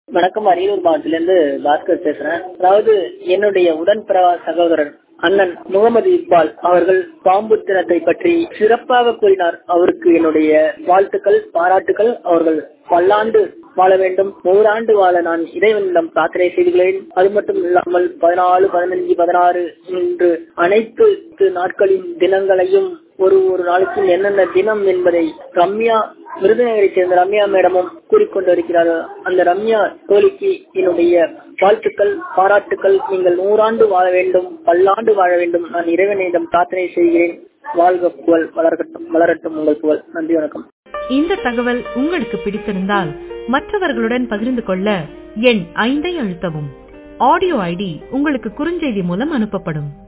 வணக்கம் அரியலூர் மாவட்டத்திலிருந்து பாஸ்கர் பேசுறேன் அதாவது என்னுடைய உடன்பிறவா சகோதரர் அண்ணன் முகமது இக்பால் அவர்கள் பாம்பு தினத்தை பற்றி சிறப்பாக கூறினார் அவருக்கு என்னுடைய வாழ்த்துக்கள் பாராட்டுகள் அவர்கள் பல்லாண்டு வாழ வேண்டும் நூறாண்டு வாழ நான் இறைவனிடம் பிரார்த்தனை செய்துள்ளேன் அது மட்டும் இல்லாமல் பதினாலு பதினஞ்சு பதினாறு என்று அனைத்து நாட்களின் தினங்களையும் ஒரு ஒரு நாளுக்கும் என்னென்ன தினம் என்பதை ரம்யா விருதுநகரை சேர்ந்த ரம்யா மேடமும் கூறிக்கொண்டிருக்கிறார்கள் அந்த ரம்யா தோழிக்கு என்னுடைய வாழ்த்துக்கள் பாராட்டுக்கள் நீங்கள் நூறாண்டு வாழ வேண்டும் பல்லாண்டு வாழ வேண்டும் நான் இறைவனிடம் பிரார்த்தனை செய்கிறேன் வாழ்க புகழ் வளரட்டும் வளரட்டும் உங்கள் புகழ் நன்றி வணக்கம் இந்த தகவல் உங்களுக்கு பிடித்திருந்தால் மற்றவர்களுடன் பகிர்ந்து கொள்ள எண் ஐந்தை அழுத்தவும் ஆடியோ ஐடி உங்களுக்கு குறுஞ்செய்தி மூலம் அனுப்பப்படும்